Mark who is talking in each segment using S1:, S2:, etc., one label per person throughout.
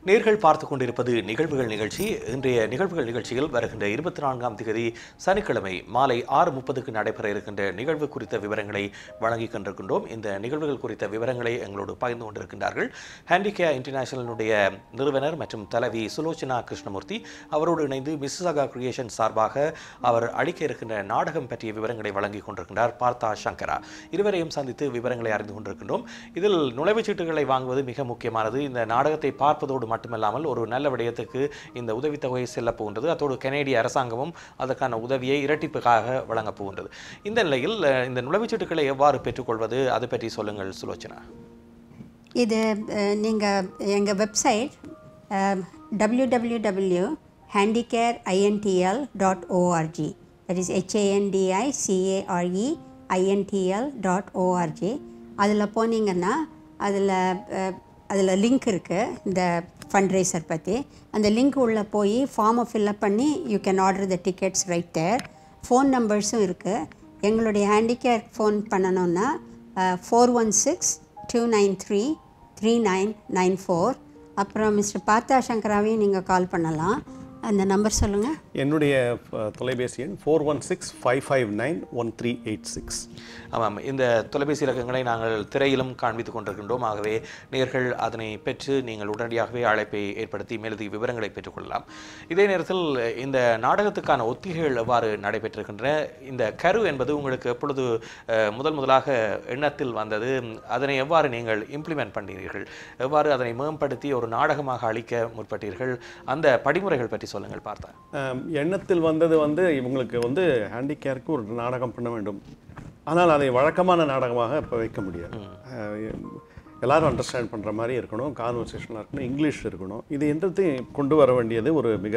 S1: நேர்கள் பார்த்து கொண்டிருப்பது நிகழ்வுகள் நிகழ்ச்சி இன்றைய நிகழ்வுகள் நிகழ்ச்சியில் வருகின்ற இருபத்தி நான்காம் தேதி சனிக்கிழமை மாலை ஆறு முப்பதுக்கு நடைபெற இருக்கின்ற நிகழ்வு குறித்த விவரங்களை வழங்கிக் கொண்டிருக்கின்றோம் இந்த நிகழ்வுகள் குறித்த விவரங்களை எங்களோடு பகிர்ந்து கொண்டிருக்கின்றார்கள் ஹேண்டிகேர் இன்டர்நேஷனலுடைய நிறுவனர் மற்றும் தலைவி சுலோச்சனா கிருஷ்ணமூர்த்தி அவரோடு இணைந்து மிஸ்ஸாகா கிரியேஷன் சார்பாக அவர் அளிக்க இருக்கின்ற நாடகம் பற்றிய விவரங்களை வழங்கிக் கொண்டிருக்கின்றார் பார்த்தா சங்கரா இருவரையும் சந்தித்து விவரங்களை அறிந்து கொண்டிருக்கின்றோம் இதில் நுழைவுச் சீட்டுகளை வாங்குவது மிக முக்கியமானது இந்த நாடகத்தை பார்ப்பதோடு மட்டுமல்லாமல் ஒரு நல்ல விடயத்துக்கு இந்த உதவித்தொகை செல்ல போகின்றது அத்தோடு கனேடிய அரசாங்கமும் அதற்கான உதவியை இரட்டிப்புக்காக வழங்கப் போகின்றது இந்த நிலையில் அஹ், இந்த நுழைவுச் சீட்டுகளை எவ்வாறு பெற்றுக்கொள்வது அது பற்றி சொல்லுங்கள் சுலோச்சனா
S2: இது நீங்கள் எங்கள் website W W W Handicare INTL dot ORG that is HANDI CARE INTL dot ORG அதில் போனீங்கன்னா அதில் அதில் லிங்க் இருக்குது இந்த ஃபண்ட்ரைசர் பற்றி அந்த லிங்க் உள்ளே போய் ஃபார்மை ஃபில்அப் பண்ணி you can order the tickets right there phone நம்பர்ஸும் இருக்குது எங்களுடைய ஹேண்டிகேர் ஃபோன் பண்ணணுன்னா four one six two nine three three nine nine four அப்புறம் மிஸ்டர் பார்த்தா சங்கராவையும் நீங்கள் கால் பண்ணலாம் அந்த நம்பர் சொல்லுங்கள்
S3: என்னுடைய அஹ், தொலைபேசி எண் four one six five five nine one three eight six
S1: ஆமாம் இந்த தொலைபேசி இலக்கங்களை நாங்கள் திரையிலும் காண்பித்துக் கொண்டிருக்கின்றோம் ஆகவே நேர்கள் அதனை பெற்று நீங்கள் உடனடியாகவே அழைப்பை ஏற்படுத்தி மேலதிக விவரங்களை பெற்றுக்கொள்ளலாம் இதே நேரத்தில் இந்த நாடகத்துக்கான ஒத்திகைகள் எவ்வாறு நடைபெற்றிருக்கின்றன இந்த கரு என்பது உங்களுக்கு எப்பொழுது அஹ், முதல் முதலாக எண்ணத்தில் வந்தது அதனை எவ்வாறு நீங்கள் இம்ப்ளிமெண்ட் பண்ணீர்கள் எவ்வாறு அதனை மேம்படுத்தி ஒரு நாடகமாக அளிக்க முற்பட்டீர்கள் அந்த படிமுறைகள் பற்றி சொல்லுங்கள் பார்த்தா
S3: அஹ், எண்ணத்தில் வந்தது வந்து இவங்களுக்கு வந்து ஹேண்டிகேருக்கு ஒரு நாடகம் பண்ண வேண்டும் ஆனால் அதை வழக்கமான நாடகமாக இப்போ வைக்க முடியாது அஹ், எல்லாரும் அண்டர்ஸ்டாண்ட் பண்ணுற மாதிரி இருக்கணும் கான்வர்சேஷனாக இருக்கணும் இங்கிலீஷ் இருக்கணும் இது என்றதையும் கொண்டு வர வேண்டியது ஒரு மிக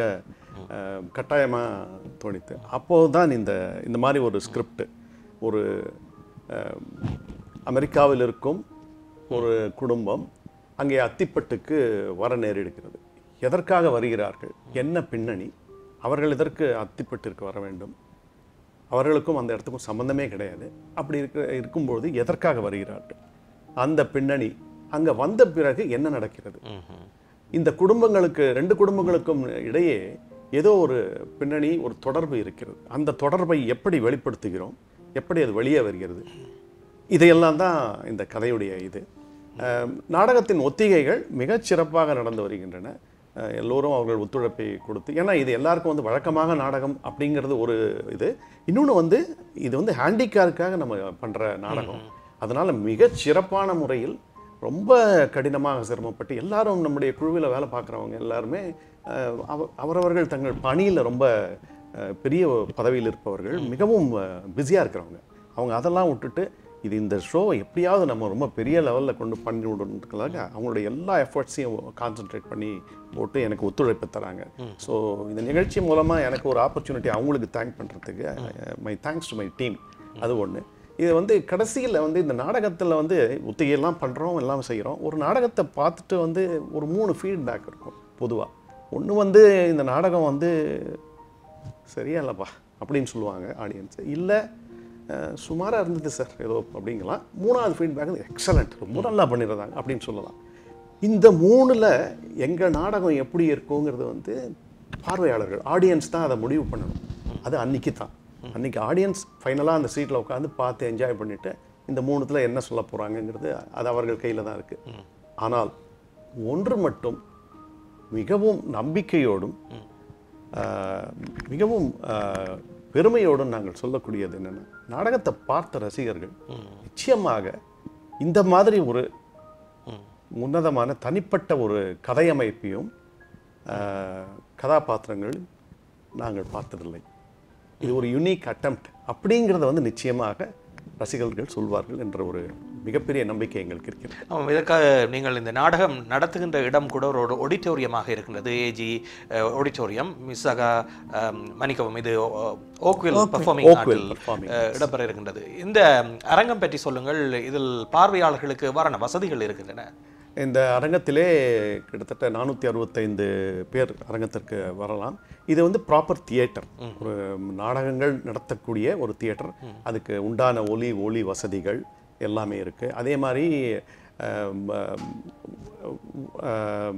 S3: கட்டாயமாக தோணித்து அப்போது தான் இந்த இந்த மாதிரி ஒரு ஸ்கிரிப்ட் ஒரு அஹ், அமெரிக்காவில் இருக்கும் ஒரு குடும்பம் அங்கே அத்திப்பட்டுக்கு வர நேரிடுகிறது எதற்காக வருகிறார்கள் என்ன பின்னணி அவர்கள் இதற்கு அத்திப்பட்டிற்கு வர வேண்டும் அவர்களுக்கும் அந்த இடத்துக்கும் சம்பந்தமே கிடையாது அப்படி இருக்க இருக்கும்போது எதற்காக வருகிறார்கள் அந்த பின்னணி அங்கே வந்த பிறகு என்ன நடக்கிறது இந்த குடும்பங்களுக்கு ரெண்டு குடும்பங்களுக்கும் இடையே ஏதோ ஒரு பின்னணி ஒரு தொடர்பு இருக்கிறது அந்த தொடர்பை எப்படி வெளிப்படுத்துகிறோம் எப்படி அது வெளியே வருகிறது இதையெல்லாம் தான் இந்த கதையுடைய இது அஹ், நாடகத்தின் ஒத்திகைகள் மிகச் சிறப்பாக நடந்து வருகின்றன அஹ், எல்லோரும் அவர்கள் ஒத்துழைப்பை கொடுத்து ஏன்னா இது எல்லாருக்கும் வந்து வழக்கமாக நாடகம் அப்படிங்கிறது ஒரு இது இன்னொன்று வந்து இது வந்து ஹேண்டிகாருக்காக நம்ம பண்ணுற நாடகம் அதனால் மிகச் சிறப்பான முறையில் ரொம்ப கடினமாக சிரமப்பட்டு எல்லாரும் நம்முடைய குழுவில் வேலை பார்க்குறவங்க எல்லாருமே அஹ், அவ- அவரவர்கள் தங்கள் பணியில் ரொம்ப அஹ், பெரிய பதவியில் இருப்பவர்கள் மிகவும் பிஸியாக இருக்கிறவங்க அவங்க அதெல்லாம் விட்டுட்டு இது இந்த ஷோ எப்படியாவது நம்ம ரொம்ப பெரிய லெவலில் கொண்டு பண்ணி விடணுன்றதுக்காக அவங்களுடைய எல்லா எஃபர்ட்ஸையும் கான்சென்ட்ரேட் பண்ணி போட்டு எனக்கு ஒத்துழைப்பு தராங்க ஸோ இந்த நிகழ்ச்சி மூலமாக எனக்கு ஒரு ஆப்பர்ச்சுனிட்டி அவங்களுக்கு தேங்க் பண்ணுறதுக்கு my thanks to my team அது ஒன்று இது வந்து கடைசியில் வந்து இந்த நாடகத்தில் வந்து ஒத்திகையெல்லாம் பண்ணுறோம் எல்லாம் செய்கிறோம் ஒரு நாடகத்தை பார்த்துட்டு வந்து ஒரு மூணு ஃபீட்பேக் இருக்கும் பொதுவாக ஒன்று வந்து இந்த நாடகம் வந்து சரியா இல்லைப்பா அப்படின்னு சொல்லுவாங்க ஆடியன்ஸ் இல்லை சுமாராக இருந்தது சார் ஏதோ அப்படிங்கலாம் மூணாவது ஃபீட்பேக் எக்ஸலண்ட் ரொம்ப நல்லா பண்ணிடுறாங்க அப்படின்னு சொல்லலாம் இந்த மூணில் எங்கள் நாடகம் எப்படி இருக்குங்கிறது வந்து பார்வையாளர்கள் ஆடியன்ஸ் தான் அதை முடிவு பண்ணணும் அது அன்னைக்கு தான் அன்னைக்கு ஆடியன்ஸ் ஃபைனலாக அந்த சீட்டில் உட்காந்து பார்த்து என்ஜாய் பண்ணிட்டு இந்த மூணுத்தில் என்ன சொல்ல போகிறாங்கங்கிறது அது அவர்கள் கையில் தான் இருக்குது ஆனால் ஒன்று மட்டும் மிகவும் நம்பிக்கையோடும் ஆஹ், மிகவும் ஆஹ், பெருமையோடும் நாங்கள் சொல்லக்கூடியது என்னென்னா நாடகத்தை பார்த்த ரசிகர்கள் நிச்சயமாக இந்த மாதிரி ஒரு உன்னதமான தனிப்பட்ட ஒரு கதையமைப்பையும் ஆஹ், கதாபாத்திரங்கள் நாங்கள் பார்த்ததில்லை இது ஒரு யுனிக் அட்டம்ப்ட் அப்படிங்கிறத வந்து நிச்சயமாக ரசிகர்கள் சொல்வார்கள் என்ற ஒரு மிகப்பெரிய நம்பிக்கை எங்களுக்கு இருக்கிறது
S1: ஆமாம் இதற்காக நீங்கள் இந்த நாடகம் நடத்துகின்ற இடம் கூட ஒரு ஆடிட்டோரியமாக இருக்கின்றது ஏஜி ஆடிட்டோரியம் மிஸ்ஸாகா மன்னிக்கவும் இது ஓக்வில் பர்ஃபார்மிங்
S3: Oakville Performing
S1: இடம்பெற இருக்கின்றது இந்த அரங்கம் பற்றி சொல்லுங்கள் இதில் பார்வையாளர்களுக்கு எவ்வாறான வசதிகள் இருக்கின்றன
S3: இந்த அரங்கத்திலே கிட்டத்தட்ட நானூற்றி அறுபத்தைந்து பேர் அரங்கத்திற்கு வரலாம் இது வந்து ப்ராப்பர் தியேட்டர் ஒரு நாடகங்கள் நடத்தக்கூடிய ஒரு தியேட்டர் அதுக்கு உண்டான ஒலி ஒளி வசதிகள் எல்லாமே இருக்குது அதே மாதிரி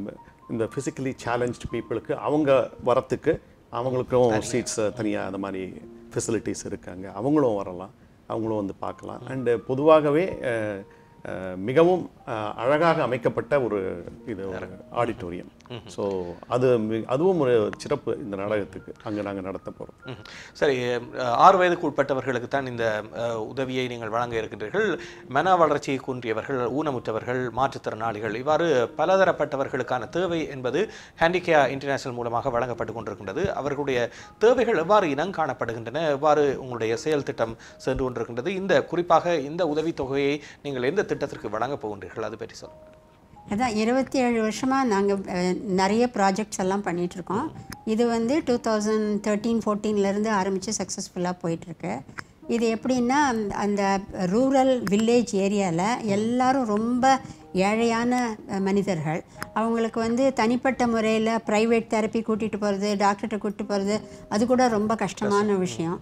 S3: இந்த ஃபிசிக்கலி சேலஞ்ச்டு பீப்புளுக்கு அவங்க வரத்துக்கு அவங்களுக்கும் சீட்ஸ் தனியாக அந்த மாதிரி ஃபெசிலிட்டிஸ் இருக்காங்க அவங்களும் வரலாம் அவங்களும் வந்து பார்க்கலாம் அண்டு பொதுவாகவே அஹ், அஹ், மிகவும் அஹ், அழகாக அமைக்கப்பட்ட ஒரு இது ஒரு ஆடிட்டோரியம் ஸோ அது மி- அதுவும் ஒரு சிறப்பு இந்த நாடகத்துக்கு அங்கே நாங்கள் நடத்த போகிறோம்
S1: ம். சரி அஹ், ஆறு வயதுக்கு உட்பட்டவர்களுக்கு தான் இந்த அஹ், உதவியை நீங்கள் வழங்க இருக்கின்றீர்கள் மன வளர்ச்சியை குன்றியவர்கள் ஊனமுற்றவர்கள் மாற்றுத்திறனாளிகள் இவ்வாறு பலதரப்பட்டவர்களுக்கான தேவை என்பது ஹேண்டிகேயா இன்டர்நேஷனல் மூலமாக வழங்கப்பட்டு கொண்டிருக்கின்றது அவர்களுடைய தேவைகள் எவ்வாறு இனம் காணப்படுகின்றன எவ்வாறு உங்களுடைய செயல் திட்டம் சென்று கொண்டிருக்கின்றது இந்த குறிப்பாக இந்த உதவித்தொகையை நீங்கள் எந்த திட்டத்திற்கு வழங்கப் போகின்றீர்கள் அது பற்றி சொல்லுங்கள்
S2: அதான் இருபத்தி ஏழு வருஷமாக நாங்கள் நிறைய ப்ராஜெக்ட்ஸ் எல்லாம் பண்ணிட்டு இருக்கோம் இது வந்து டூ தௌசண்ட் தேர்ட்டீன் ஃபோர்டீன்லேருந்து ஆரம்பித்து சக்ஸஸ்ஃபுல்லாக போயிட்டுருக்கு இது எப்படின்னா அந்த- அந்த ரூரல் வில்லேஜ் ஏரியாவில் எல்லாரும் ரொம்ப ஏழையான அஹ், மனிதர்கள் அவங்களுக்கு வந்து தனிப்பட்ட முறையில் ப்ரைவேட் தெரப்பி கூட்டிகிட்டு போகிறது டாக்டர்கிட்ட கூட்டிட்டு போகிறது அது கூட ரொம்ப கஷ்டமான விஷயம்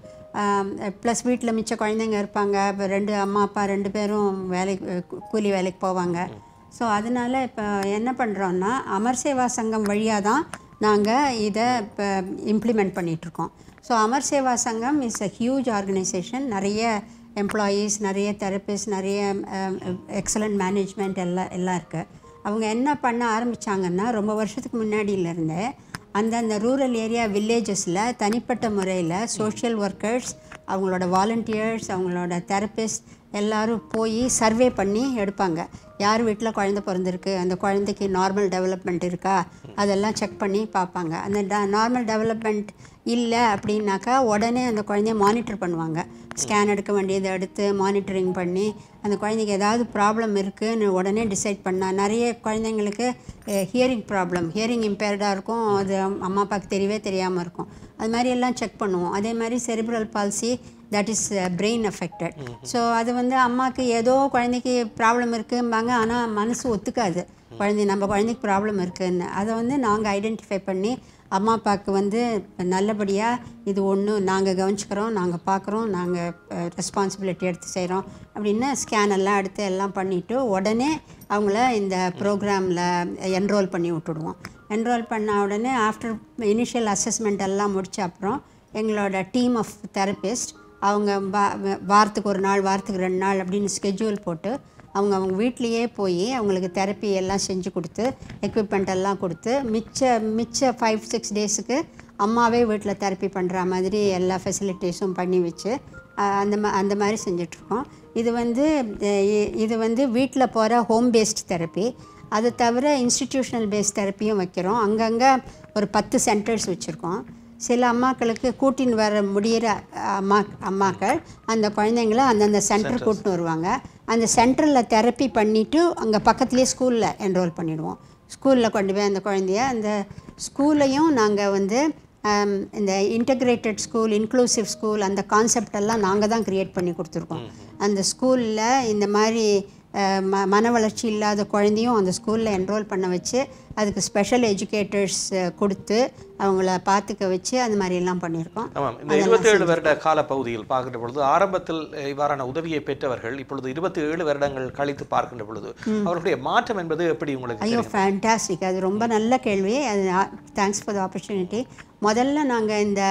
S2: ப்ளஸ் வீட்டில் மிச்ச குழந்தைங்க இருப்பாங்க இப்ப ரெண்டு அம்மா அப்பா ரெண்டு பேரும் வேலைக்கு அஹ், கூ- கூலி வேலைக்கு போவாங்க ஸோ அதனால் இப்போ என்ன பண்ணுறோன்னா அமர் சேவா சங்கம் வழியாக தான் நாங்கள் இதை இப்போ இம்ப்ளிமெண்ட் பண்ணிகிட்ருக்கோம் so Amar Seva Sangam is a huge organisation நிறைய எம்ப்ளாயீஸ் நிறைய தெரபிஸ்ட் நிறைய எக்ஸலண்ட் மேனேஜ்மெண்ட் எல்லாம் எல்லாம் இருக்குது அவங்க என்ன பண்ண ஆரம்பித்தாங்கன்னா ரொம்ப வருஷத்துக்கு முன்னாடியிலேருந்தே அந்தந்த ரூரல் ஏரியா வில்லேஜஸில் தனிப்பட்ட முறையில் சோஷியல் ஒர்க்கர்ஸ் அவங்களோட வாலண்டியர்ஸ் அவங்களோட தெரபிஸ்ட் எல்லாரும் போய் சர்வே பண்ணி எடுப்பாங்க யார் வீட்டில் குழந்தை பிறந்திருக்கு அந்த குழந்தைக்கு நார்மல் டெவலப்மெண்ட் இருக்கா அதெல்லாம் செக் பண்ணி பார்ப்பாங்க அந்த நார்மல் டெவலப்மெண்ட் இல்லை அப்படின்னாக்கா உடனே அந்த குழந்தைய மானிட்டர் பண்ணுவாங்க ஸ்கேன் எடுக்க வேண்டியதை எடுத்து மானிட்டரிங் பண்ணி அந்த குழந்தைக்கு ஏதாவது ப்ராப்ளம் இருக்குன்னு உடனே டிசைட் பண்ணால் நிறைய குழந்தைங்களுக்கு ஹியரிங் ப்ராப்ளம் ஹியரிங் இம்பேர்டாக இருக்கும் அது அம்மா அப்பாவுக்கு தெரியவே தெரியாமல் இருக்கும் அது மாதிரி எல்லாம் செக் பண்ணுவோம் அதே மாதிரி cerebral palsy that is brain affected so அது வந்து அம்மாவுக்கு ஏதோ குழந்தைக்கு ப்ராப்ளம் இருக்கும்பாங்க ஆனால் மனசு ஒத்துக்காது குழந்தை நம்ம குழந்தைக்கு ப்ராப்ளம் இருக்குன்னு அதை வந்து நாங்கள் ஐடென்டிஃபை பண்ணி அம்மா அப்பாவுக்கு வந்து நல்லபடியாக இது ஒன்று நாங்கள் கவனிச்சுக்கிறோம் நாங்கள் பார்க்குறோம் நாங்கள் ரெஸ்பான்சிபிலிட்டி எடுத்து செய்கிறோம் அப்படின்னு ஸ்கேன் எல்லாம் எடுத்து எல்லாம் பண்ணிவிட்டு உடனே அவங்கள இந்த ப்ரோக்ராமில் என்ரோல் பண்ணி விட்டுடுவோம் என்ரோல் பண்ண உடனே ஆஃப்டர் இனிஷியல் அசஸ்மெண்ட் எல்லாம் முடிச்ச அப்புறம் எங்களோட டீம் ஆஃப் தெரபிஸ்ட் அவங்க வா- வாரத்துக்கு ஒரு நாள் வாரத்துக்கு ரெண்டு நாள் அப்படின்னு ஸ்கெட்யூல் போட்டு அவங்க அவங்க வீட்லேயே போய் அவங்களுக்கு தெரப்பி எல்லாம் செஞ்சு கொடுத்து எக்யூப்மெண்ட் எல்லாம் கொடுத்து மிச்ச மிச்ச ஃபைவ் சிக்ஸ் டேஸுக்கு அம்மாவே வீட்டில் தெரப்பி பண்ணுற மாதிரி எல்லா ஃபெசிலிட்டிஸும் பண்ணி வச்சு அஹ், அந்த மா அந்த மாதிரி செஞ்சிட்ருக்கோம் இது வந்து அஹ், இ- இது வந்து வீட்டில் போகிற ஹோம் பேஸ்ட் தெரப்பி அது தவிர இன்ஸ்டிடியூஷனல் பேஸ்ட் தெரப்பியும் வைக்கிறோம் அங்கங்கே ஒரு பத்து சென்டர்ஸ் வச்சுருக்கோம் சில அம்மாக்களுக்கு கூட்டின்னு வர முடியிற அம்மா அம்மாக்கள் அந்த குழந்தைங்கள அந்தந்த சென்டர் கூட்டின்னு வருவாங்க அந்த சென்டரில் தெரப்பி பண்ணிவிட்டு அங்கே பக்கத்துலேயே ஸ்கூலில் என்ரோல் பண்ணிடுவோம் ஸ்கூலில் கொண்டு போய் அந்த குழந்தைய அந்த ஸ்கூலையும் நாங்கள் வந்து ஆம், இந்த இன்டகிரேட்டட் ஸ்கூல் இன்க்ளூசிவ் ஸ்கூல் அந்த கான்செப்ட் எல்லாம் நாங்கள் தான் க்ரியேட் பண்ணி கொடுத்துருக்கோம் அந்த ஸ்கூலில் இந்த மாதிரி அஹ், ம மன வளர்ச்சி இல்லாத குழந்தையும் அந்த ஸ்கூலில் என்ரோல் பண்ண வச்சு அதுக்கு ஸ்பெஷல் எஜுகேட்டர்ஸ் கொடுத்து அவங்கள பார்த்துக்க வச்சு அது மாதிரி எல்லாம் பண்ணியிருக்கோம்
S1: ஆமாம் இந்த இருபத்தி ஏழு வருட கால பகுதியில் பார்க்கின்ற பொழுது ஆரம்பத்தில் அஹ், இவ்வாறான உதவியை பெற்றவர்கள் இப்பொழுது இருபத்தி ஏழு வருடங்கள் கழித்து பார்க்கின்ற பொழுது அவர்களுடைய மாற்றம் என்பது எப்படி உங்களுக்கு
S2: ஐயோ
S1: தெரியும்
S2: ஃபேண்டாஸ்டிக் அது ரொம்ப நல்ல கேள்வி அது தேங்க்ஸ் ஃபார் த ஆப்பர்ச்சுனிட்டி முதல்ல நாங்கள் இந்த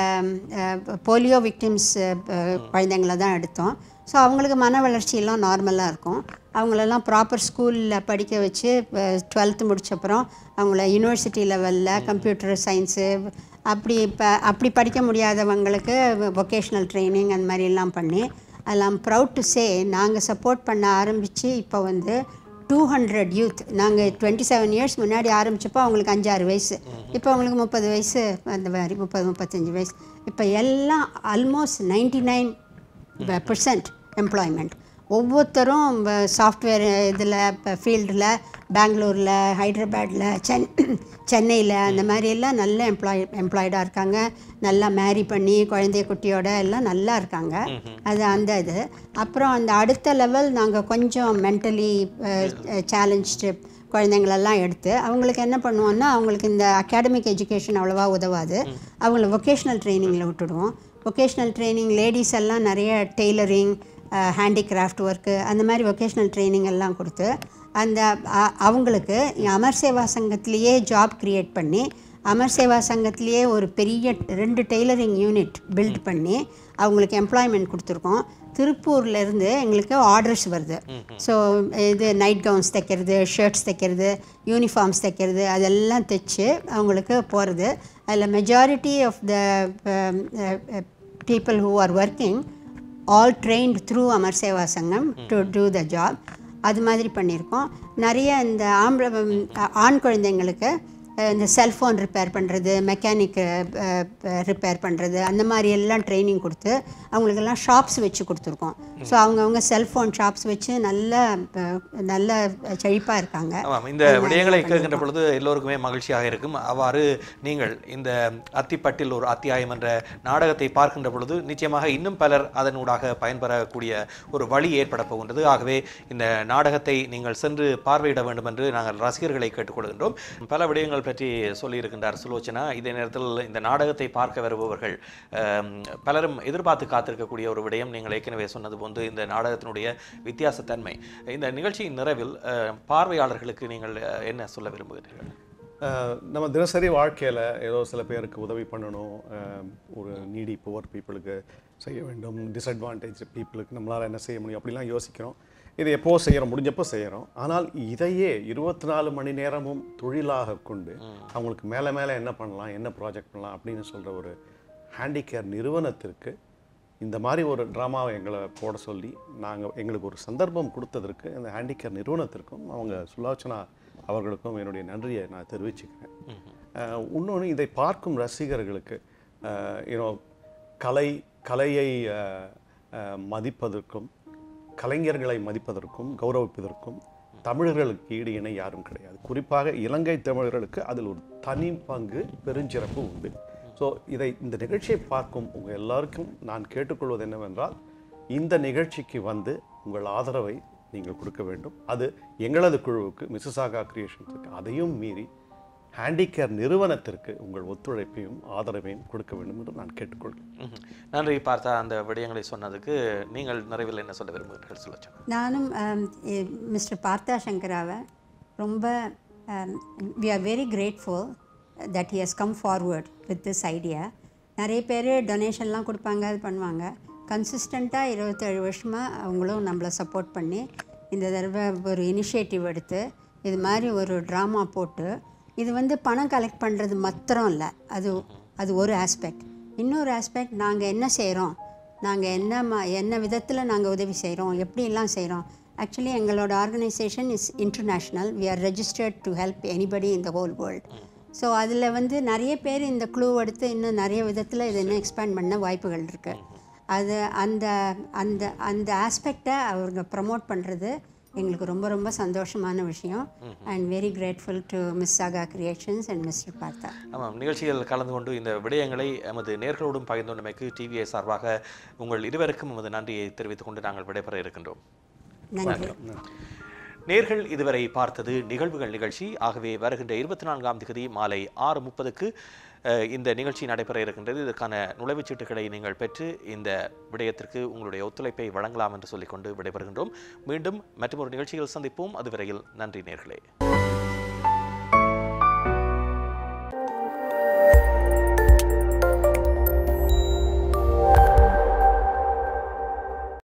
S2: போலியோ விக்டிம்ஸ் குழந்தைங்கள தான் எடுத்தோம் ஸோ அவங்களுக்கு மன வளர்ச்சியெல்லாம் நார்மலாக இருக்கும் அவங்களெல்லாம் ப்ராப்பர் ஸ்கூலில் படிக்க வச்சு டுவெல்த்து முடிச்சப்புறம் அவங்கள யூனிவர்சிட்டி லெவலில் கம்ப்யூட்டர் சயின்ஸு அப்படி இப்போ அப்படி படிக்க முடியாதவங்களுக்கு வொகேஷ்னல் ட்ரைனிங் அந்த மாதிரி எல்லாம் பண்ணி அதெல்லாம் ப்ரவுட் டு சே நாங்கள் சப்போர்ட் பண்ண ஆரம்பித்து இப்போ வந்து டூ ஹண்ட்ரட் யூத் நாங்கள் டுவெண்ட்டி செவன் இயர்ஸ் முன்னாடி ஆரம்பிச்சப்போ அவங்களுக்கு அஞ்சாறு வயசு இப்போ அவங்களுக்கு முப்பது வயசு அந்த மாதிரி முப்பது முப்பத்தஞ்சு வயசு இப்போ எல்லாம் almost ninety nine percent employment ஒவ்வொருத்தரும் சாஃப்ட்வேர் இதில் இப்போ ஃபீல்டில் பெங்களூரில் ஹைதராபாடில் சென் சென்னையில் அந்த மாதிரி எல்லாம் நல்ல எம்ப்ளாய் எம்ப்ளாய்டாக இருக்காங்க நல்லா மேரி பண்ணி குழந்தைய குட்டியோட எல்லாம் நல்லா இருக்காங்க அது அந்த இது அப்புறம் அந்த அடுத்த லெவல் நாங்கள் கொஞ்சம் மென்டலி சேலஞ்சு குழந்தைங்களெல்லாம் எடுத்து அவங்களுக்கு என்ன பண்ணுவோம்னா அவங்களுக்கு இந்த அகாடமிக் எஜுகேஷன் அவ்வளோவா உதவாது அவங்கள வொகேஷ்னல் ட்ரைனிங்கில் விட்டுடுவோம் வொகேஷ்னல் ட்ரைனிங் லேடிஸ் எல்லாம் நிறைய டெய்லரிங் ஹேண்டிகிராஃப்ட் ஒர்க்கு அந்த மாதிரி வொகேஷ்னல் ட்ரைனிங் எல்லாம் கொடுத்து அந்த அ- அவங்களுக்கு அமர் சேவா சங்கத்திலேயே ஜாப் கிரியேட் பண்ணி அமர் சேவா சங்கத்திலேயே ஒரு பெரிய ரெண்டு டெய்லரிங் யூனிட் பில்ட் பண்ணி அவங்களுக்கு எம்ப்ளாய்மெண்ட் கொடுத்துருக்கோம் திருப்பூர்ல இருந்து எங்களுக்கு ஆர்டர்ஸ் வருது ஸோ இது நைட் கவுன்ஸ் தைக்கிறது ஷர்ட்ஸ் தைக்கிறது யூனிஃபார்ம்ஸ் தைக்கிறது அதெல்லாம் தைச்சு அவங்களுக்கு போகிறது அதில் majority of the people who are working all trained through Amar Seva Sangam to two the job அது மாதிரி பண்ணியிருக்கோம் நிறைய இந்த ஆம்பளை ம், ஆண் குழந்தைங்களுக்கு அஹ், இந்த செல்ஃபோன் ரிப்பேர் பண்ணுறது மெக்கானிக் ரிப்பேர் பண்ணுறது அந்த மாதிரி எல்லாம் ட்ரைனிங் கொடுத்து அவங்களுக்கெல்லாம் ஷாப்ஸ் வச்சு கொடுத்துருக்கோம் ஸோ அவங்கவுங்க செல்ஃபோன் ஷாப்ஸ் வச்சு நல்ல அஹ், நல்ல செழிப்பாக இருக்காங்க
S1: ஆமாம் இந்த விடயங்களை கேட்கின்ற பொழுது எல்லோருக்குமே மகிழ்ச்சியாக இருக்கும் அவ்வாறு நீங்கள் இந்த அத்திப்பட்டில் ஒரு அத்தியாயம் என்ற நாடகத்தை பார்க்கின்ற பொழுது நிச்சயமாக இன்னும் பலர் அதனூடாக பயன்பெறக்கூடிய ஒரு வழி ஏற்பட போகின்றது ஆகவே இந்த நாடகத்தை நீங்கள் சென்று பார்வையிட வேண்டும் என்று நாங்கள் ரசிகர்களை கேட்டுக்கொள்கின்றோம் பல விடயங்கள் பற்றி சொல்லியிருக்கின்றார் சுலோச்சனா இதே நேரத்தில் இந்த நாடகத்தை பார்க்க வருபவர்கள் ஆம், பலரும் எதிர்பார்த்து காத்திருக்கக்கூடிய ஒரு விடயம் நீங்கள் ஏற்கனவே சொன்னது போன்று இந்த நாடகத்தினுடைய வித்தியாசத்தன்மை இந்த நிகழ்ச்சியின் நிறைவில் அஹ், பார்வையாளர்களுக்கு நீங்கள் அஹ், என்ன சொல்ல விரும்புகிறீர்கள்
S3: அஹ் நம்ம தினசரி வாழ்க்கையில் ஏதோ சில பேருக்கு உதவி பண்ணணும் அஹ் ஒரு நீடி புவர் பீப்புளுக்கு செய்ய வேண்டும் டிஸ்அட்வான்டேஜ் பீப்புளுக்கு நம்மளால் என்ன செய்ய முடியும் அப்படிலாம் யோசிக்கிறோம் இதை எப்போ செய்கிறோம் முடிஞ்சப்போ செய்கிறோம் ஆனால் இதையே இருபத்தி நாலு மணி நேரமும் தொழிலாக கொண்டு அவங்களுக்கு மேலே மேலே என்ன பண்ணலாம் என்ன ப்ராஜெக்ட் பண்ணலாம் அப்படின்னு சொல்கிற ஒரு ஹேண்டிகேர் நிறுவனத்திற்கு இந்த மாதிரி ஒரு ட்ராமாவை எங்களை போட சொல்லி நாங்கள் எங்களுக்கு ஒரு சந்தர்ப்பம் கொடுத்ததற்கு இந்த ஹேண்டிகேர் நிறுவனத்திற்கும் அவங்க சுலோச்சனா அவர்களுக்கும் என்னுடைய நன்றியை நான் தெரிவிச்சுக்கிறேன் இன்னொன்று இதை பார்க்கும் ரசிகர்களுக்கு யூனோ கலை கலையை அஹ், அஹ், மதிப்பதற்கும் கலைஞர்களை மதிப்பதற்கும் கௌரவிப்பதற்கும் தமிழர்களுக்கு ஈடு இணை யாரும் கிடையாது குறிப்பாக இலங்கை தமிழர்களுக்கு அதில் ஒரு தனி பங்கு பெருஞ்சிறப்பு உண்டு ஸோ இதை இந்த நிகழ்ச்சியை பார்க்கும் உங்கள் எல்லாருக்கும் நான் கேட்டுக்கொள்வது என்னவென்றால் இந்த நிகழ்ச்சிக்கு வந்து உங்கள் ஆதரவை நீங்கள் கொடுக்க வேண்டும் அது எங்களது குழுவுக்கு மிசிசாகா கிரியேஷன்ஸுக்கு அதையும் மீறி ஹேண்டிகேர் நிறுவனத்திற்கு உங்கள் ஒத்துழைப்பையும் ஆதரவையும் கொடுக்க வேண்டும் என்று நான் கேட்டுக்கொள்கிறேன்
S1: ம்ஹும். நன்றி பார்த்தா அந்த விடயங்களை சொன்னதுக்கு நீங்கள் நிறைவில் என்ன சொல்ல விரும்புகிறீர்கள் சுலோச்சனா
S2: நானும் மிஸ்டர் பார்த்தா சங்கராவை ரொம்ப we are very grateful that he has come forward with this idea நிறைய பேர் டொனேஷன்லாம் கொடுப்பாங்க அது பண்ணுவாங்க கன்சிஸ்டண்ட்டாக இருபத்தேழு வருஷமாக அவங்களும் நம்மளை சப்போர்ட் பண்ணி இந்த தடவை ஒரு இனிஷியேட்டிவ் எடுத்து இது மாதிரி ஒரு ட்ராமா போட்டு இது வந்து பணம் கலெக்ட் பண்ணுறது மாத்திரம் இல்லை அது அது ஒரு ஆஸ்பெக்ட் இன்னொரு ஆஸ்பெக்ட் நாங்கள் என்ன செய்கிறோம் நாங்கள் என்ன ம என்ன விதத்தில் நாங்கள் உதவி செய்கிறோம் எப்படிலாம் செய்கிறோம் ஆக்சுவலி எங்களோட organisation is international we are registered to help anybody in the whole world so அதில் வந்து நிறைய பேர் இந்த க்ளூ எடுத்து இன்னும் நிறைய விதத்தில் இதை இன்னும் எக்ஸ்பேண்ட் பண்ண வாய்ப்புகள் இருக்குது அது அந்த அந்த அந்த ஆஸ்பெக்டை அவங்க ப்ரமோட் பண்ணுறது எங்களுக்கு ரொம்ப ரொம்ப சந்தோஷமான விஷயம் and very grateful to miss Saga Creations and mister Partha
S1: ஆமாம் நிகழ்ச்சியில் கலந்து கொண்டு இந்த விடயங்களை எமது நேர்களோடும் பகிர்ந்து கொண்டமைக்கு டிவிஐ சார்பாக உங்கள் இருவருக்கும் எமது நன்றியை தெரிவித்துக் கொண்டு நாங்கள் விடைபெற இருக்கின்றோம்
S2: நன்றி
S1: நேர்கள் இதுவரை பார்த்தது நிகழ்வுகள் நிகழ்ச்சி ஆகவே வருகின்ற இருபத்தி நான்காம் தேதி மாலை ஆறு முப்பதுக்கு இந்த நிகழ்ச்சி நடைபெற இருக்கின்றது இதற்கான நுழைவுச் சீட்டுகளை நீங்கள் பெற்று இந்த விடயத்திற்கு உங்களுடைய ஒத்துழைப்பை வழங்கலாம் என்று சொல்லிக்கொண்டு விடைபெறுகின்றோம் மீண்டும் மற்றொரு நிகழ்ச்சியில் சந்திப்போம் அதுவரையில் நன்றி நேர்களே